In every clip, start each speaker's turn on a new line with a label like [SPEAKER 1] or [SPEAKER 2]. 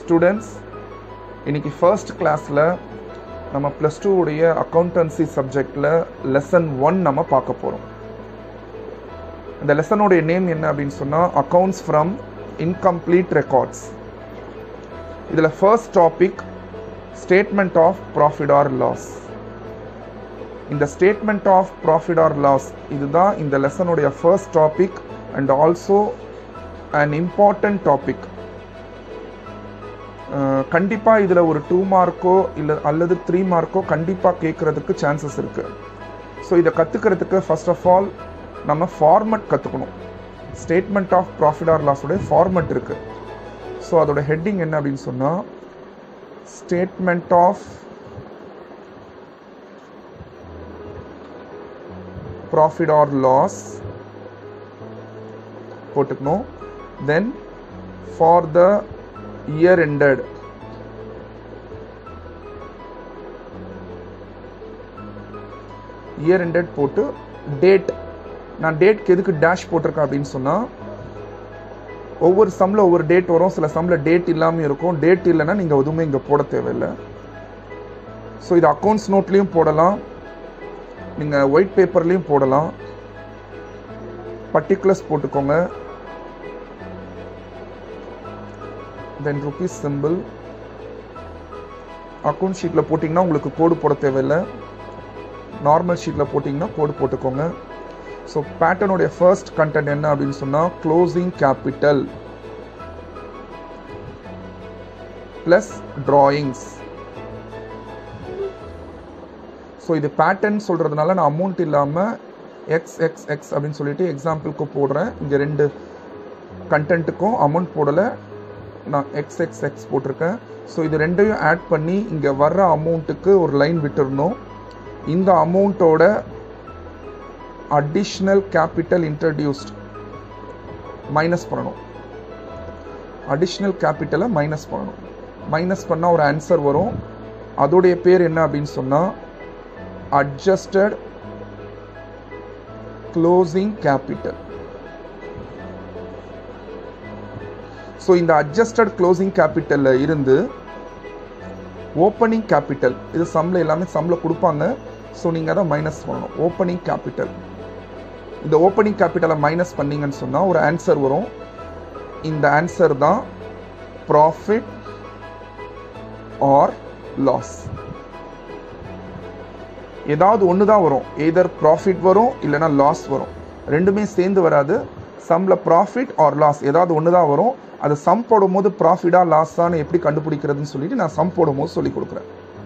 [SPEAKER 1] students இன்னைக்கு first கிளாஸில் நம்ம ப்ளஸ் டூ உடைய அக்கௌண்டன்சி சப்ஜெக்டில் லெசன் ஒன் நம்ம பார்க்க போகிறோம் இந்த லெசனுடைய நேம் என்ன அப்படின்னு சொன்னால் அக்கவுண்ட்ஸ் ஃப்ரம் இன்கம்ப்ளீட் ரெக்கார்ட்ஸ் இதில் first topic statement of profit or loss இந்த statement of profit or loss இதுதான் இந்த லெசனுடைய first topic and also an important topic கண்டிப்பாக இதில் ஒரு டூ மார்க்கோ இல்லை அல்லது த்ரீ மார்க்கோ கண்டிப்பாக கேட்குறதுக்கு சான்சஸ் இருக்குது ஸோ இதை கற்றுக்கிறதுக்கு ஃபர்ஸ்ட் ஆஃப் ஆல் நம்ம ஃபார்மட் கற்றுக்கணும் ஸ்டேட்மெண்ட் ஆஃப் ப்ராஃபிட் ஆர் லாஸோடைய ஃபார்மட் இருக்குது ஸோ அதோட ஹெட்டிங் என்ன அப்படின்னு சொன்னால் statement of profit or loss போட்டுக்கணும் then for the year ended year ended போட்டு டேட் நான் டேட்க்கு எதுக்கு டேஷ் போட்டிருக்கேன் அப்படின்னு சொன்னால் ஒவ்வொரு சம்மில் ஒவ்வொரு டேட் வரும் சில சம்மில் டேட் இல்லாமல் இருக்கும் டேட் இல்லைன்னா நீங்கள் எதுவுமே இங்கே போட தேவையில்லை ஸோ இது அக்கௌண்ட்ஸ் நோட்லேயும் போடலாம் நீங்கள் ஒயிட் பேப்பர்லேயும் போடலாம் பர்டிகுலர்ஸ் போட்டுக்கோங்க தென் ருபீஸ் சிம்பிள் அக்கௌண்ட் ஷீட்டில் போட்டிங்கன்னா உங்களுக்கு கோடு போட தேவையில்லை நார்மல் ஷீட்டில் போட்டிங்கன்னா கோடு போட்டுக்கோங்க ஸோ பேட்டர்னுடைய ஃபர்ஸ்ட் கண்டென்ட் என்ன அப்படின்னு சொன்னால் closing capital plus drawings so இது பேட்டர்ன் சொல்கிறதுனால நான் அமௌண்ட் இல்லாமல் எக்ஸ் எக்ஸ் எக்ஸ் அப்படின்னு சொல்லிட்டு எக்ஸாம்பிளுக்கு போடுறேன் இங்கே ரெண்டு கண்டென்ட்டுக்கும் அமௌண்ட் போடலை நான் எக்ஸ் எக்ஸ் எக்ஸ் போட்டிருக்கேன் ஸோ இது ரெண்டையும் ஆட் பண்ணி இங்கே வர்ற அமௌண்ட்டுக்கு ஒரு லைன் விட்டுறணும் இந்த அமௌண்ட்டோட அடிஷ்னல் கேபிட்டல் இன்ட்ரடியூஸ்ட் மைனஸ் பண்ணணும் அடிஷ்னல் கேபிட்டலை மைனஸ் பண்ணணும் மைனஸ் பண்ணால் ஒரு ஆன்சர் வரும் அதோடைய பேர் என்ன அப்படின்னு சொன்னால் அட்ஜஸ்டட் க்ளோசிங் கேபிட்டல் ஸோ இந்த அட்ஜஸ்டட் க்ளோசிங் கேபிட்டலில் இருந்து ஓப்பனிங் கேபிட்டல் இது சம்மில் எல்லாமே சம்மில் கொடுப்பாங்க ஸோ நீங்கள் அதை மைனஸ் பண்ணணும் ஓப்பனிங் கேபிட்டல் இந்த ஓப்பனிங் கேபிட்டலை மைனஸ் பண்ணீங்கன்னு சொன்னால் ஒரு ஆன்சர் வரும் இந்த ஆன்சர் தான் ப்ராஃபிட் ஆர் லாஸ் ஏதாவது ஒன்று தான் வரும் எதர் ப்ராஃபிட் வரும் இல்லைனா லாஸ் வரும் ரெண்டுமே சேர்ந்து வராது சம்மில் ப்ராஃபிட் ஆர் லாஸ் ஏதாவது ஒன்று தான் வரும் அது சம் போடும்போது ப்ராஃபிட்டா லாஸான்னு எப்படி கண்டுபிடிக்கிறதுன்னு சொல்லிட்டு நான் சம் போடும்போது சொல்லி கொடுக்குறேன்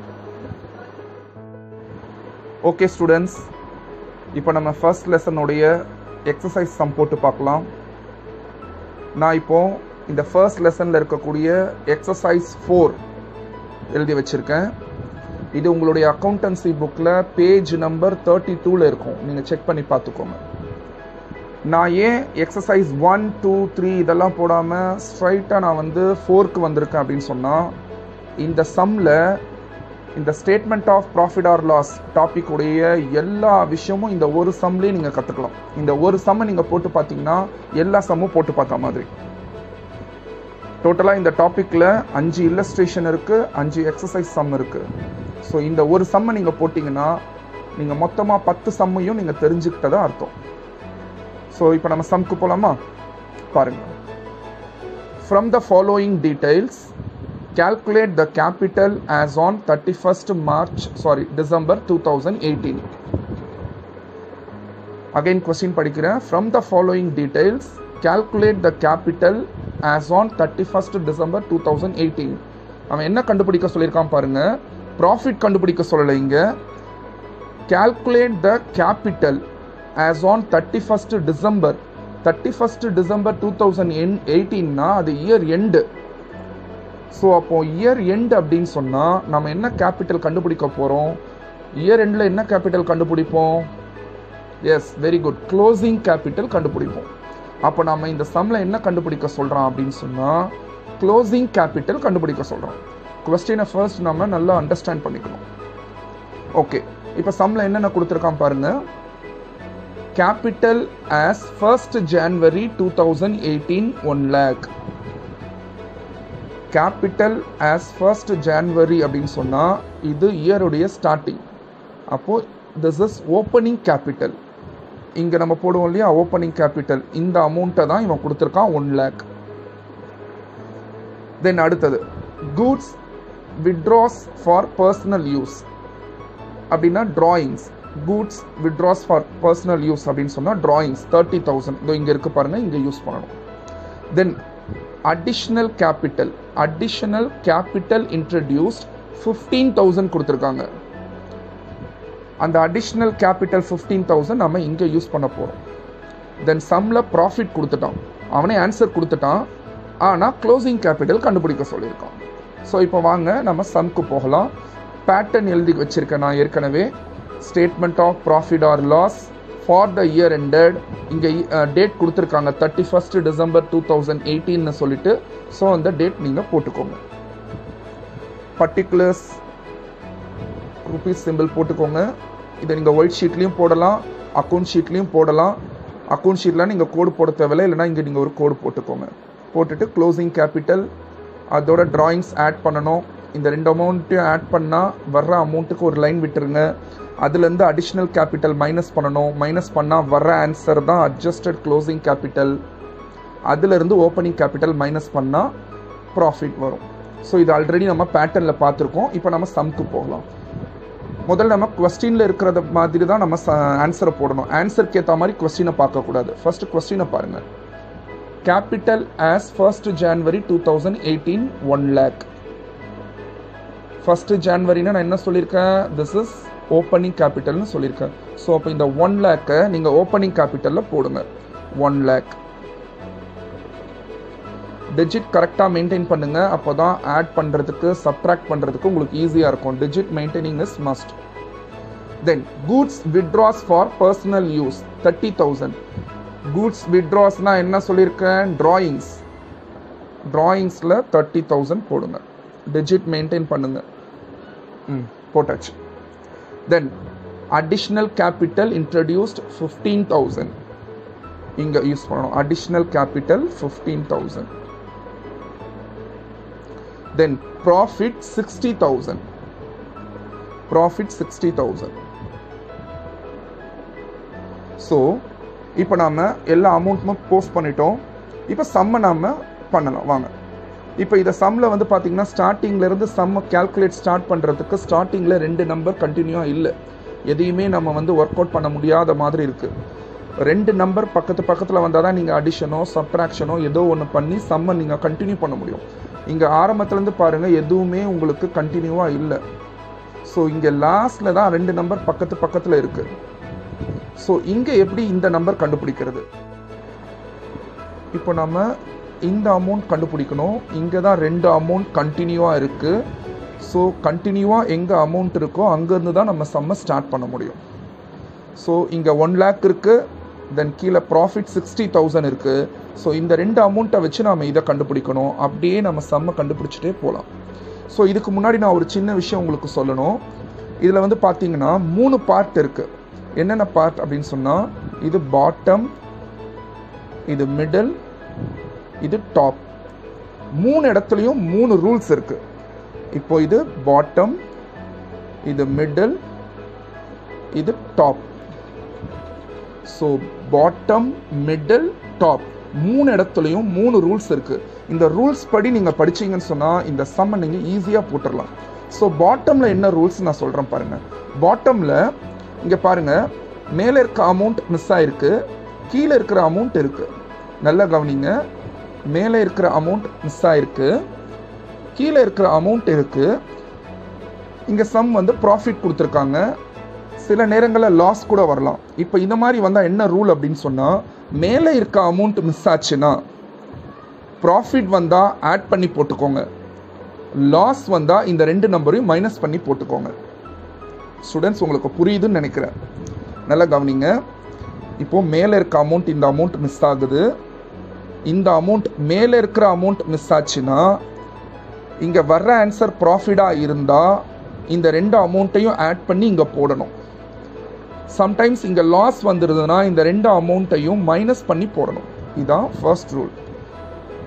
[SPEAKER 1] ஓகே ஸ்டூடெண்ட்ஸ் இப்போ நம்ம ஃபர்ஸ்ட் லெசனுடைய எக்ஸசைஸ் சம் போட்டு பார்க்கலாம் நான் இப்போ இந்த ஃபர்ஸ்ட் லெசனில் இருக்கக்கூடிய எக்ஸசைஸ் ஃபோர் எழுதி வச்சுருக்கேன் இது உங்களுடைய அக்கௌண்டன்சி புக்கில் பேஜ் நம்பர் தேர்ட்டி டூவில் இருக்கும் நீங்கள் செக் பண்ணி பார்த்துக்கோங்க நான் ஏன் எக்ஸசைஸ் ஒன் டூ த்ரீ இதெல்லாம் போடாமல் ஸ்ட்ரைட்டாக நான் வந்து ஃபோர்க்கு வந்திருக்கேன் அப்படின்னு சொன்னால் இந்த சம்மில் இந்த statement of profit or loss topic உடைய எல்லா விஷயமும் இந்த ஒரு சம்லேயும் நீங்கள் கற்றுக்கலாம் இந்த ஒரு சம்மை நீங்கள் போட்டு பார்த்தீங்கன்னா எல்லா சம்மும் போட்டு பார்த்த மாதிரி டோட்டலாக இந்த டாப்பிக்கில் அஞ்சு இல்லஸ்ட்ரேஷன் இருக்குது அஞ்சு எக்ஸசைஸ் சம் இருக்குது ஸோ இந்த ஒரு சம்மை நீங்கள் போட்டிங்கன்னா நீங்கள் மொத்தமாக பத்து சம்மையும் நீங்கள் தெரிஞ்சுக்கிட்டதா அர்த்தம் ஸோ இப்போ நம்ம சம்க்கு போகலாமா பாருங்கள் from the following details calculate the capital as on 31st March sorry December 2018 again question படிக்கிறேன் from the following details calculate the capital as on 31st December 2018 அவன் என்ன கண்டுபிடிக்க சொல்லியிருக்கான் பாருங்க ப்ராஃபிட் கண்டுபிடிக்க சொல்லலை இங்க calculate the capital as on 31st December 31st December 2018னா அது இயர் எண்டு ஸோ அப்போ இயர் எண்ட் அப்படின்னு சொன்னால் நம்ம என்ன கேபிட்டல் கண்டுபிடிக்க போகிறோம் இயர் எண்டில் என்ன கேபிட்டல் கண்டுபிடிப்போம் yes very good closing capital கண்டுபிடிப்போம் அப்போ நம்ம இந்த சம்மில் என்ன கண்டுபிடிக்க சொல்கிறோம் அப்படின்னு சொன்னால் க்ளோசிங் கேபிட்டல் கண்டுபிடிக்க சொல்கிறோம் கொஸ்டினை ஃபர்ஸ்ட் நம்ம நல்லா அண்டர்ஸ்டாண்ட் பண்ணிக்கணும் ஓகே இப்போ சம்மில் என்னென்ன கொடுத்துருக்கான் பாருங்க capital as first January two thousand eighteen one lakh capital as first January அப்படின்னு சொன்னால் இது இயருடைய ஸ்டார்டிங் அப்போது திஸ் இஸ் ஓப்பனிங் கேபிட்டல் இங்கே நம்ம போடுவோம் இல்லையா ஓப்பனிங் கேபிட்டல் இந்த அமௌண்ட்டை தான் இவன் கொடுத்துருக்கான் ஒன் லேக் தென் அடுத்தது goods withdraws for personal use அப்படின்னா drawings goods withdraws for personal use அப்படின்னு சொன்னால் ட்ராயிங்ஸ் தேர்ட்டி தௌசண்ட் இதோ இங்கே இருக்கு பாருங்கள் இங்கே யூஸ் பண்ணணும் then additional capital additional capital introduced fifteen thousand கொடுத்துருக்காங்க அந்த அடிஷ்னல் கேபிட்டல் ஃபிஃப்டீன் தௌசண்ட் நம்ம இங்கே யூஸ் பண்ண போகிறோம் தென் சம்மில் ப்ராஃபிட் கொடுத்துட்டான் அவனே ஆன்சர் கொடுத்துட்டான் ஆனால் க்ளோசிங் கேபிட்டல் கண்டுபிடிக்க சொல்லியிருக்கான் ஸோ இப்போ வாங்க நம்ம சம்க்கு போகலாம் பேட்டர்ன் எழுதி வச்சுருக்கேன் நான் ஏற்கனவே statement of profit or loss for the year ended இங்கே டேட் கொடுத்துருக்காங்க thirty first December two thousand எயிட்டீன்னு சொல்லிட்டு ஸோ அந்த டேட் நீங்கள் போட்டுக்கோங்க பர்டிகுலர்ஸ் ருபீஸ் சிம்பிள் போட்டுக்கோங்க இதை நீங்கள் ஒயிட் ஷீட்லேயும் போடலாம் அக்கௌண்ட் ஷீட்லேயும் போடலாம் அக்கௌண்ட் ஷீட்டில் நீங்கள் கோடு போட தேவையில்லை இல்லைனா இங்கே நீங்கள் ஒரு கோடு போட்டுக்கோங்க போட்டுட்டு க்ளோசிங் கேபிட்டல் அதோட ட்ராயிங்ஸ் ஆட் பண்ணணும் இந்த ரெண்டு அமௌண்ட்டையும் ஆட் பண்ணால் வர்ற அமௌண்ட்டுக்கு ஒரு லைன் விட்டுருங்க அதுலேருந்து அடிஷ்னல் கேபிட்டல் மைனஸ் பண்ணணும் மைனஸ் பண்ணால் வர்ற ஆன்சர் தான் அட்ஜஸ்டட் க்ளோசிங் கேபிட்டல் அதுலேருந்து ஓப்பனிங் கேபிட்டல் மைனஸ் பண்ணால் ப்ராஃபிட் வரும் ஸோ இது ஆல்ரெடி நம்ம பேட்டர்னில் பார்த்துருக்கோம் இப்போ நம்ம சம்க்கு போகலாம் முதல்ல நம்ம கொஸ்டினில் இருக்கிறத மாதிரி தான் நம்ம ஆன்சரை போடணும் ஆன்சருக்கு ஏற்ற மாதிரி கொஸ்டினை பார்க்கக்கூடாது ஃபர்ஸ்ட் கொஸ்டினை பாருங்கள் capital as first January two thousand eighteen one lakh first ஜான்வரினா நான் என்ன சொல்லியிருக்கேன் திஸ் இஸ் ஓப்பனிங் கேபிட்டல்னு சொல்லியிருக்கேன் ஸோ அப்போ இந்த ஒன் லேக்கை நீங்கள் ஓப்பனிங் கேபிட்டலில் போடுங்க ஒன் லேக் டிஜிட் கரெக்டாக மெயின்டைன் பண்ணுங்க அப்போ தான் ஆட் பண்ணுறதுக்கு சப்ட்ராக்ட் பண்ணுறதுக்கு உங்களுக்கு ஈஸியாக இருக்கும் digit maintaining is must then goods withdraws for personal use thirty thousand goods விட்ராஸ்னால் என்ன சொல்லியிருக்கேன் ட்ராயிங்ஸ் ட்ராயிங்ஸில் தேர்ட்டி தௌசண்ட் போடுங்க டிஜிட் மெயின்டைன் பண்ணுங்க ம் போட்டாச்சு then additional capital introduced fifteen thousand இங்கே யூஸ் பண்ணணும் additional capital fifteen thousand then profit sixty thousand profit sixty thousand so இப்போ நாம் எல்லா அமௌண்ட்டுமே போஸ்ட் பண்ணிட்டோம் இப்போ சம்மை நாம் பண்ணலாம் வாங்க இப்போ இதை சம்மில் வந்து பார்த்தீங்கன்னா ஸ்டார்டிங்லேருந்து சம்மை கேல்குலேட் ஸ்டார்ட் பண்ணுறதுக்கு ஸ்டார்டிங்கில் ரெண்டு நம்பர் கண்டினியூவாக இல்லை எதையுமே நம்ம வந்து ஒர்க் அவுட் பண்ண முடியாத மாதிரி இருக்குது ரெண்டு நம்பர் பக்கத்து பக்கத்தில் வந்தால் தான் நீங்கள் அடிஷனோ சப்ட்ராக்ஷனோ ஏதோ ஒன்று பண்ணி சம்மை நீங்கள் கண்டினியூ பண்ண முடியும் இங்கே ஆரம்பத்துலேருந்து பாருங்கள் எதுவுமே உங்களுக்கு கண்டினியூவாக இல்லை ஸோ இங்கே லாஸ்ட்டில் தான் ரெண்டு நம்பர் பக்கத்து பக்கத்தில் இருக்குது ஸோ இங்கே எப்படி இந்த நம்பர் கண்டுபிடிக்கிறது இப்போ நம்ம இந்த அமௌண்ட் கண்டுபிடிக்கணும் இங்கே தான் ரெண்டு அமௌண்ட் கண்டினியூவாக இருக்குது ஸோ கண்டினியூவாக எங்கே அமௌண்ட் இருக்கோ அங்கேருந்து தான் நம்ம சம்மை ஸ்டார்ட் பண்ண முடியும் ஸோ இங்கே ஒன் லேக் இருக்குது தென் கீழே ப்ராஃபிட் சிக்ஸ்டி தௌசண்ட் இருக்குது ஸோ இந்த ரெண்டு அமௌண்ட்டை வச்சு நாம் இதை கண்டுபிடிக்கணும் அப்படியே நம்ம சம்மை கண்டுபிடிச்சிட்டே போகலாம் ஸோ இதுக்கு முன்னாடி நான் ஒரு சின்ன விஷயம் உங்களுக்கு சொல்லணும் இதில் வந்து பார்த்தீங்கன்னா மூணு பார்ட் இருக்குது என்னென்ன பார்ட் அப்படின்னு சொன்னால் இது பாட்டம் இது மிடில் இது டாப் மூணு இடத்துலையும் மூணு ரூல்ஸ் இருக்குது இப்போ இது பாட்டம் இது மிடில் இது top so bottom middle top மூணு இடத்துலையும் மூணு ரூல்ஸ் இருக்குது இந்த ரூல்ஸ் படி நீங்கள் படிச்சீங்கன்னு சொன்னால் இந்த சம்மை நீங்கள் ஈஸியாக போட்டுடலாம் ஸோ பாட்டமில் என்ன ரூல்ஸ் நான் சொல்கிறேன் பாருங்கள் பாட்டமில் இங்கே பாருங்கள் மேலே இருக்க அமௌண்ட் மிஸ் ஆயிருக்கு கீழே இருக்கிற அமௌண்ட் இருக்குது நல்லா கவனிங்க மேலே இருக்கிற அமௌண்ட் மிஸ் ஆயிருக்கு கீழே இருக்கிற அமௌண்ட் இருக்குது இங்கே சம் வந்து ப்ராஃபிட் கொடுத்துருக்காங்க சில நேரங்களில் லாஸ் கூட வரலாம் இப்போ இந்த மாதிரி வந்தால் என்ன ரூல் அப்படின்னு சொன்னால் மேலே இருக்க அமௌண்ட் மிஸ் ஆச்சுன்னா ப்ராஃபிட் வந்தால் ஆட் பண்ணி போட்டுக்கோங்க லாஸ் வந்தால் இந்த ரெண்டு நம்பரையும் மைனஸ் பண்ணி போட்டுக்கோங்க ஸ்டூடெண்ட்ஸ் உங்களுக்கு புரியுதுன்னு நினைக்கிறேன் நல்லா கவனிங்க இப்போது மேலே இருக்க அமௌண்ட் இந்த அமௌண்ட் மிஸ் ஆகுது இந்த அமௌண்ட் மேலே இருக்கிற அமௌண்ட் மிஸ் ஆச்சுன்னா இங்கே வர்ற ஆன்சர் ப்ராஃபிட்டாக இருந்தால் இந்த ரெண்டு அமௌண்ட்டையும் ஆட் பண்ணி இங்கே போடணும் சம்டைம்ஸ் இங்கே லாஸ் வந்துடுதுன்னா இந்த ரெண்டு அமௌண்ட்டையும் மைனஸ் பண்ணி போடணும் இதுதான் ஃபர்ஸ்ட் ரூல்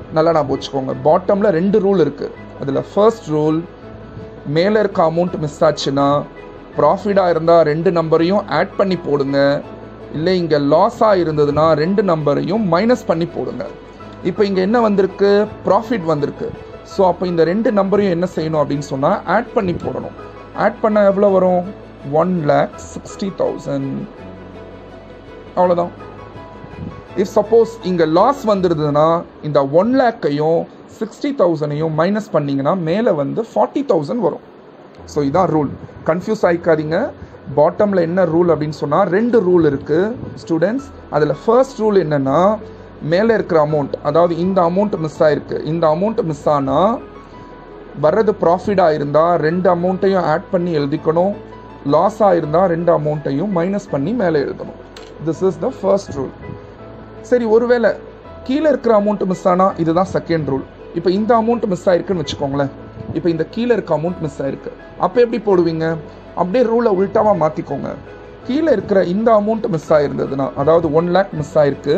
[SPEAKER 1] நல்லா நான் வச்சுக்கோங்க பாட்டமில் ரெண்டு ரூல் இருக்குது அதில் ஃபர்ஸ்ட் ரூல் மேலே இருக்க அமௌண்ட் மிஸ் ஆச்சுன்னா ப்ராஃபிட்டாக இருந்தால் ரெண்டு நம்பரையும் ஆட் பண்ணி போடுங்க இல்லை இங்கே லாஸாக இருந்ததுன்னா ரெண்டு நம்பரையும் மைனஸ் பண்ணி போடுங்க இப்போ இங்கே என்ன வந்திருக்கு ப்ராஃபிட் வந்திருக்கு ஸோ அப்போ இந்த ரெண்டு நம்பரையும் என்ன செய்யணும் அப்படின்னு சொன்னால் ஆட் பண்ணி போடணும் ஆட் பண்ண எவ்வளோ வரும் ஒன் லேக் சிக்ஸ்டி தௌசண்ட் அவ்வளோதான் இஃப் சப்போஸ் இங்கே லாஸ் வந்துடுதுன்னா இந்த ஒன் லேக்கையும் சிக்ஸ்டி தௌசண்டையும் மைனஸ் பண்ணிங்கன்னா மேலே வந்து ஃபார்ட்டி தௌசண்ட் வரும் ஸோ இதான் ரூல் கன்ஃபியூஸ் ஆகிக்காதீங்க பாட்டமில் என்ன ரூல் அப்படின்னு சொன்னால் ரெண்டு ரூல் இருக்குது ஸ்டூடெண்ட்ஸ் அதில் ஃபர்ஸ்ட் ரூல் என்னென்னா மேலே இருக்கிற அமௌண்ட் அதாவது இந்த அமௌண்ட் மிஸ் ஆயிருக்கு இந்த அமௌண்ட் மிஸ் ஆனால் வர்றது ப்ராஃபிட்டாக இருந்தால் ரெண்டு அமௌண்ட்டையும் ஆட் பண்ணி எழுதிக்கணும் லாஸாக இருந்தால் ரெண்டு அமௌண்ட்டையும் மைனஸ் பண்ணி மேலே எழுதணும் this is the first rule சரி ஒருவேளை கீழே இருக்கிற அமௌண்ட் மிஸ் ஆனால் இதுதான் செகண்ட் ரூல் இப்போ இந்த அமௌண்ட் மிஸ் ஆயிருக்குன்னு வச்சுக்கோங்களேன் இப்போ இந்த கீழே இருக்க அமௌண்ட் மிஸ் ஆயிருக்கு அப்போ எப்படி போடுவீங்க அப்படியே ரூலை உல்ட்டாவாக மாற்றிக்கோங்க கீழே இருக்கிற இந்த அமௌண்ட் மிஸ் ஆயிருந்ததுன்னா அதாவது ஒன் லேக் மிஸ் ஆயிருக்கு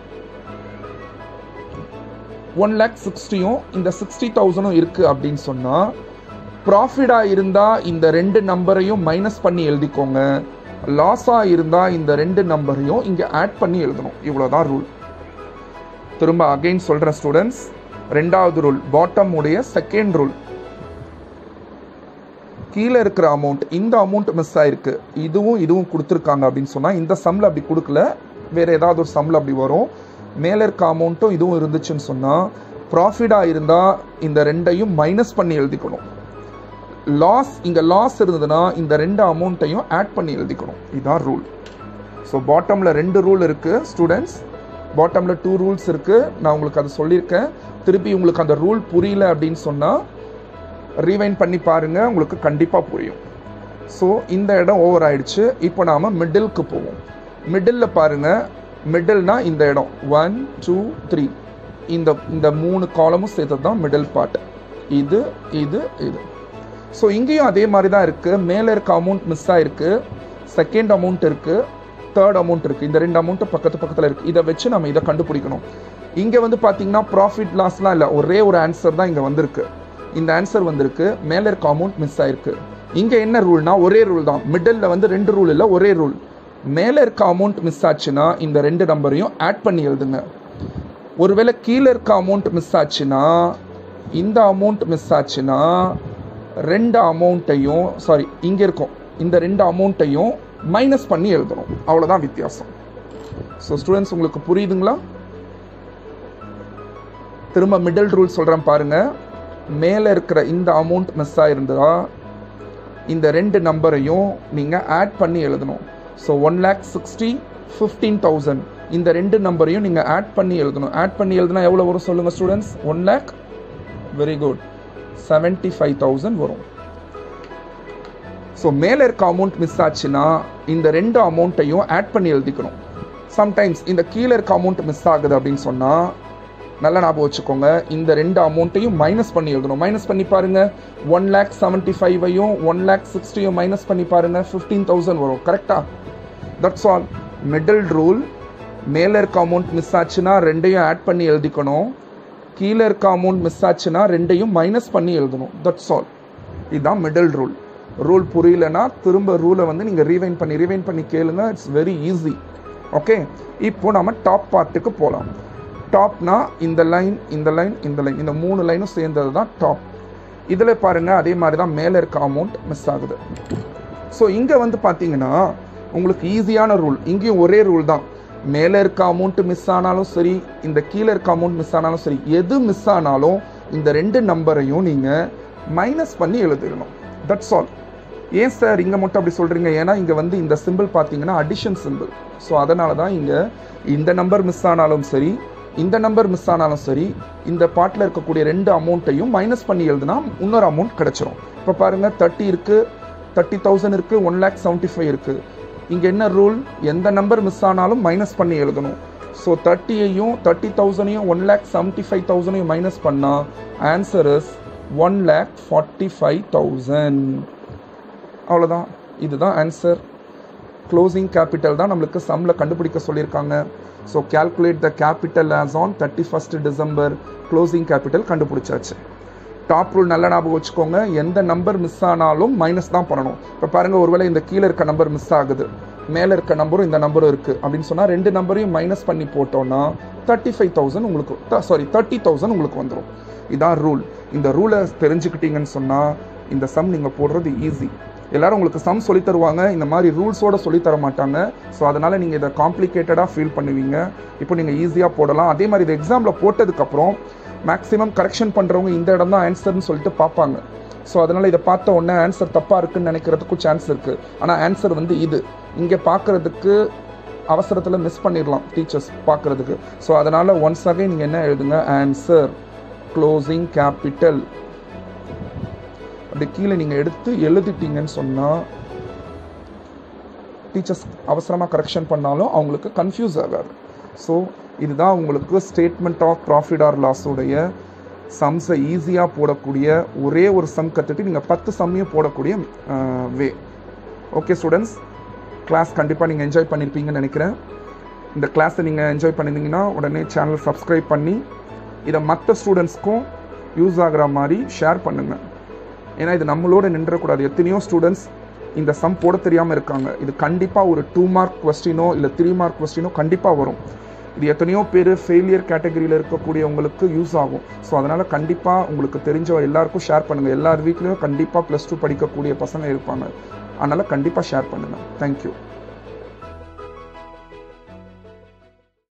[SPEAKER 1] ஒன் லேக் சிக்ஸ்டியும் இந்த சிக்ஸ்டி தௌசண்டும் இருக்குது அப்படின்னு சொன்னால் ப்ராஃபிட்டாக இருந்தால் இந்த ரெண்டு நம்பரையும் மைனஸ் பண்ணி எழுதிக்கோங்க லாஸாக இருந்தால் இந்த ரெண்டு நம்பரையும் இங்கே ஆட் பண்ணி எழுதணும் இவ்வளோதான் ரூல் திரும்ப அகைன் சொல்கிறேன் ஸ்டூடெண்ட்ஸ் ரெண்டாவது ரூல் பாட்டம் உடைய செகண்ட் ரூல் கீழே இருக்கிற அமௌண்ட் இந்த அமௌண்ட் மிஸ் ஆயிருக்கு இதுவும் இதுவும் கொடுத்துருக்காங்க அப்படின்னு சொன்னால் இந்த சம்மில் அப்படி கொடுக்கல வேறு ஏதாவது ஒரு சம்மில் அப்படி வரும் மேலே இருக்க அமௌண்ட்டும் இதுவும் இருந்துச்சுன்னு சொன்னால் ப்ராஃபிட்டாக இருந்தால் இந்த ரெண்டையும் மைனஸ் பண்ணி எழுதிக்கணும் லாஸ் இங்கே லாஸ் இருந்ததுன்னா இந்த ரெண்டு அமௌண்ட்டையும் ஆட் பண்ணி எழுதிக்கணும் இதுதான் ரூல் ஸோ பாட்டமில் ரெண்டு ரூல் இருக்குது ஸ்டூடெண்ட்ஸ் பாட்டமில் டூ ரூல்ஸ் இருக்குது நான் உங்களுக்கு அதை சொல்லியிருக்கேன் திருப்பி உங்களுக்கு அந்த ரூல் புரியல அப்படின்னு சொன்னால் ரீவைண்ட் பண்ணி பாருங்கள் உங்களுக்கு கண்டிப்பாக புரியும் ஸோ இந்த இடம் ஓவர் ஆயிடுச்சு இப்போ நாம் மிடிலுக்கு போவோம் மிடில் பாருங்கள் மிடில்னா இந்த இடம் ஒன் டூ த்ரீ இந்த இந்த மூணு காலமும் சேர்த்தது தான் மிடில் பார்ட் இது இது இது ஸோ இங்கேயும் அதே மாதிரி தான் இருக்குது மேலே இருக்க அமௌண்ட் மிஸ் ஆயிருக்கு செகண்ட் அமௌண்ட் இருக்குது தேர்ட் அமௌண்ட் இருக்குது இந்த ரெண்டு அமௌண்ட்டு பக்கத்து பக்கத்தில் இருக்குது இதை வச்சு நம்ம இதை கண்டுபிடிக்கணும் இங்கே வந்து பார்த்தீங்கன்னா ப்ராஃபிட் லாஸ்லாம் இல்லை ஒரே ஒரு ஆன்சர் தான் இங்கே வந்திருக்கு இந்த ஆன்சர் வந்திருக்கு மேலே இருக்க அமௌண்ட் மிஸ் ஆயிருக்கு இங்கே என்ன ரூல்னா ஒரே ரூல் தான் மிடில் வந்து ரெண்டு ரூல் இல்லை ஒரே ரூல் மேலே இருக்க அமௌண்ட் மிஸ் ஆச்சுன்னா இந்த ரெண்டு நம்பரையும் ஆட் பண்ணி எழுதுங்க ஒருவேளை கீழே இருக்க அமௌண்ட் மிஸ் ஆச்சுன்னா இந்த அமௌண்ட் மிஸ் ஆச்சுன்னா ரெண்டு அமௌண்ட்டையும் சாரி இங்கே இருக்கும் இந்த ரெண்டு அமௌண்ட்டையும் மைனஸ் பண்ணி எழுதணும் அவ்வளோதான் வித்தியாசம் ஸோ ஸ்டூடெண்ட்ஸ் உங்களுக்கு புரியுதுங்களா திரும்ப மிடில் ரூல் சொல்கிறேன் பாருங்கள் மேலே இருக்கிற இந்த அமௌண்ட் மிஸ் ஆயிருந்தா இந்த ரெண்டு நம்பரையும் நீங்கள் ஆட் பண்ணி எழுதணும் so one lakh sixty fifteen thousand இந்த ரெண்டு நம்பரையும் நீங்கள் ஆட் பண்ணி எழுதணும் ஆட் பண்ணி எழுதுனா எவ்வளோ வரும் சொல்லுங்கள் students one lakh very good seventy five thousand வரும் ஸோ மேலே இருக்க அமௌண்ட் மிஸ் ஆச்சுன்னா இந்த ரெண்டு அமௌண்ட்டையும் ஆட் பண்ணி எழுதிக்கணும் சம்டைம்ஸ் இந்த கீழே இருக்க அமௌண்ட் மிஸ் ஆகுது அப்படின்னு சொன்னால் நல்லா ஞாபகம் வச்சுக்கோங்க இந்த ரெண்டு அமௌண்ட்டையும் மைனஸ் பண்ணி எழுதணும் மைனஸ் பண்ணி பாருங்க ஒன் லேக் செவன்ட்டி ஃபைவையும் ஒன் லேக் சிக்ஸ்டியும் மைனஸ் பண்ணி பாருங்க ஃபிஃப்டீன் தௌசண்ட் வரும் கரெக்டா தட்ஸ் ஆல் மிடில் ரூல் மேலே இருக்க அமௌண்ட் மிஸ் ஆச்சுன்னா ரெண்டையும் ஆட் பண்ணி எழுதிக்கணும் கீழே இருக்க அமௌண்ட் மிஸ் ஆச்சுன்னா ரெண்டையும் மைனஸ் பண்ணி எழுதணும் தட்ஸ் ஆல் இதுதான் மிடில் ரூல் ரூல் புரியலனா திரும்ப ரூலை வந்து நீங்கள் ரீவைன் பண்ணி ரீவைன் பண்ணி கேளுங்க இட்ஸ் வெரி ஈஸி ஓகே இப்போ நம்ம டாப் பார்ட்டுக்கு போகலாம் டாப்னா இந்த லைன் இந்த லைன் இந்த லைன் இந்த மூணு லைனும் சேர்ந்தது தான் டாப் இதில் பாருங்கள் அதே மாதிரி தான் மேலே இருக்க அமௌண்ட் மிஸ் ஆகுது ஸோ இங்கே வந்து பார்த்தீங்கன்னா உங்களுக்கு ஈஸியான ரூல் இங்கேயும் ஒரே ரூல் தான் மேலே இருக்க அமௌண்ட் மிஸ் ஆனாலும் சரி இந்த கீழே இருக்க அமௌண்ட் மிஸ் ஆனாலும் சரி எது மிஸ் ஆனாலும் இந்த ரெண்டு நம்பரையும் நீங்கள் மைனஸ் பண்ணி எழுதிடணும் தட்ஸ் ஆல் ஏன் சார் இங்கே மட்டும் அப்படி சொல்கிறீங்க ஏன்னா இங்கே வந்து இந்த சிம்பிள் பார்த்தீங்கன்னா அடிஷன் சிம்பிள் ஸோ அதனால தான் இங்கே இந்த நம்பர் மிஸ் ஆனாலும் சரி இந்த நம்பர் மிஸ் ஆனாலும் சரி இந்த பாட்டில் இருக்கக்கூடிய ரெண்டு அமௌண்ட்டையும் மைனஸ் பண்ணி எழுதுனா இன்னொரு அமௌண்ட் கிடச்சிரும் இப்போ பாருங்கள் தேர்ட்டி இருக்குது தேர்ட்டி தௌசண்ட் இருக்குது ஒன் லேக் செவன்ட்டி ஃபைவ் இருக்குது இங்கே என்ன ரூல் எந்த நம்பர் மிஸ் ஆனாலும் மைனஸ் பண்ணி எழுதணும் ஸோ தேர்ட்டியையும் தேர்ட்டி தௌசண்டையும் ஒன் லேக் செவன்ட்டி ஃபைவ் தௌசண்டையும் மைனஸ் பண்ணால் answer is one lakh forty five thousand அவ்வளோதான் இதுதான் ஆன்சர் க்ளோசிங் கேபிட்டல் தான் நம்மளுக்கு சம்மில் கண்டுபிடிக்க சொல்லியிருக்காங்க so calculate the capital as on thirty first December closing capital கண்டுபிடிச்சாச்சு டாப் ரூல் நல்ல ஞாபகம் வச்சுக்கோங்க எந்த நம்பர் மிஸ் ஆனாலும் மைனஸ் தான் பண்ணணும் இப்போ பாருங்கள் ஒருவேளை இந்த கீழே இருக்க நம்பர் மிஸ் ஆகுது மேலே இருக்க நம்பரும் இந்த நம்பரும் இருக்குது அப்படின்னு சொன்னால் ரெண்டு நம்பரையும் மைனஸ் பண்ணி போட்டோன்னா தேர்ட்டி ஃபைவ் தௌசண்ட் உங்களுக்கு சாரி தேர்ட்டி தௌசண்ட் உங்களுக்கு வந்துடும் இதான் ரூல் இந்த ரூலை தெரிஞ்சுக்கிட்டீங்கன்னு சொன்னால் இந்த சம் நீங்கள் போடுறது ஈஸி எல்லாரும் உங்களுக்கு சம் சொல்லி தருவாங்க இந்த மாதிரி ரூல்ஸோட சொல்லி தர மாட்டாங்க ஸோ அதனால் நீங்கள் இதை காம்ப்ளிகேட்டடாக ஃபீல் பண்ணுவீங்க இப்போ நீங்கள் ஈஸியாக போடலாம் அதே மாதிரி இது எக்ஸாமில் போட்டதுக்கப்புறம் மேக்ஸிமம் கரெக்ஷன் பண்ணுறவங்க இந்த இடம் தான் ஆன்சர்னு சொல்லிட்டு பார்ப்பாங்க ஸோ அதனால் இதை பார்த்த உடனே ஆன்சர் தப்பாக இருக்குன்னு நினைக்கிறதுக்கும் சான்ஸ் இருக்குது ஆனால் ஆன்சர் வந்து இது இங்கே பார்க்குறதுக்கு அவசரத்தில் மிஸ் பண்ணிடலாம் டீச்சர்ஸ் பார்க்குறதுக்கு ஸோ அதனால் ஒன்ஸ் அகைன் நீங்கள் என்ன எழுதுங்க ஆன்சர் க்ளோசிங் கேபிட்டல் அப்படி கீழே நீங்கள் எடுத்து எழுதிட்டீங்கன்னு சொன்னால் டீச்சர்ஸ் அவசரமாக கரெக்ஷன் பண்ணாலும் அவங்களுக்கு கன்ஃபியூஸ் ஆகாது ஸோ இதுதான் உங்களுக்கு ஸ்டேட்மெண்ட் ஆஃப் ப்ராஃபிட் ஆர் லாஸுடைய சம்ஸை ஈஸியாக போடக்கூடிய ஒரே ஒரு சம் கற்றுட்டு நீங்கள் பத்து சம்மையும் போடக்கூடிய வே ஓகே ஸ்டூடெண்ட்ஸ் கிளாஸ் கண்டிப்பாக நீங்கள் என்ஜாய் பண்ணியிருப்பீங்கன்னு நினைக்கிறேன் இந்த கிளாஸை நீங்கள் என்ஜாய் பண்ணியிருந்தீங்கன்னா உடனே சேனல் சப்ஸ்கிரைப் பண்ணி இதை மற்ற ஸ்டூடெண்ட்ஸ்க்கும் யூஸ் ஆகிற மாதிரி ஷேர் பண்ணுங்கள் ஏன்னா இது நம்மளோட நின்றக்கூடாது எத்தனையோ ஸ்டூடெண்ட்ஸ் இந்த சம் போட தெரியாமல் இருக்காங்க இது கண்டிப்பாக ஒரு டூ மார்க் கொஸ்டினோ இல்லை த்ரீ மார்க் கொஸ்டினோ கண்டிப்பாக வரும் இது எத்தனையோ பேர் ஃபெயிலியர் கேட்டகரியில் இருக்கக்கூடியவங்களுக்கு யூஸ் ஆகும் ஸோ அதனால் கண்டிப்பாக உங்களுக்கு தெரிஞ்ச எல்லாருக்கும் ஷேர் பண்ணுங்கள் எல்லார் வீட்லேயும் கண்டிப்பாக ப்ளஸ் டூ படிக்கக்கூடிய பசங்க இருப்பாங்க அதனால் கண்டிப்பாக ஷேர் பண்ணுங்கள் தேங்க்யூ